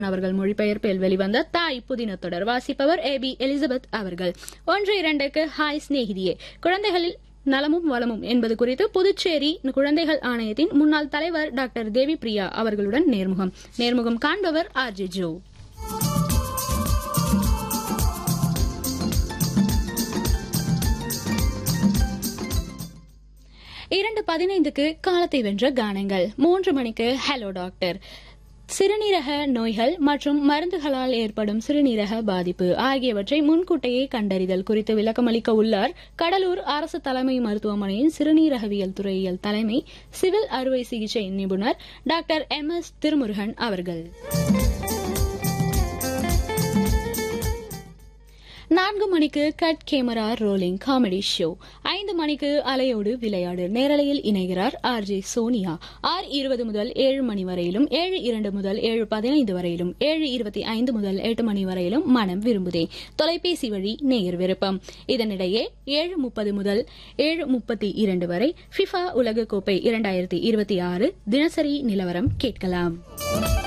அவர்கள் மொழிபெயர்ப்பில் வெளிவந்த தாய் புதின தொடர் வாசிப்பவர் ஏ பி எலிசபெத் அவர்கள் ஒன்று இரண்டுக்கு ஹாய் சிநேகிதியே குழந்தைகளில் நலமும் வளமும் என்பது குறித்து புதுச்சேரி குழந்தைகள் ஆணையத்தின் முன்னாள் தலைவர் டாக்டர் தேவி பிரியா அவர்களுடன் நேர்முகம் நேர்முகம் காண்பவர் ஆர் ஜே ஜோ இரண்டு பதினைந்துக்கு காலத்தை வென்ற கானங்கள் மூன்று மணிக்கு ஹலோ டாக்டர் சிறுநீரக நோய்கள் மற்றும் மருந்துகளால் ஏற்படும் சிறுநீரக பாதிப்பு ஆகியவற்றை முன்கூட்டியே கண்டறிதல் குறித்து விளக்கமளிக்க உள்ளார் கடலூர் அரசு தலைமை மருத்துவமனையின் சிறுநீரகவியல் துறையியல் தலைமை சிவில் அறுவை சிகிச்சை நிபுணர் டாக்டர் எம் எஸ் திருமுருகன் அவர்கள் நான்கு மணிக்கு cut camera rolling comedy show ஐந்து மணிக்கு அலையோடு விளையாடு நேரலையில் இணைகிறார் ஆர் ஜே சோனியா ஆறு இருபது முதல் ஏழு மணி வரையிலும் ஏழு இரண்டு முதல் ஏழு பதினைந்து வரையிலும் ஏழு இருபத்தி ஐந்து முதல் எட்டு மணி வரையிலும் மனம் விரும்புதே தொலைபேசி வழி நேயர் விருப்பம் இதனிடையே ஏழு முப்பது முதல் ஏழு முப்பத்தி இரண்டு வரை ஃபிஃபா உலகக்கோப்பை இரண்டாயிரத்தி இருபத்தி ஆறு தினசரி நிலவரம் கேட்கலாம்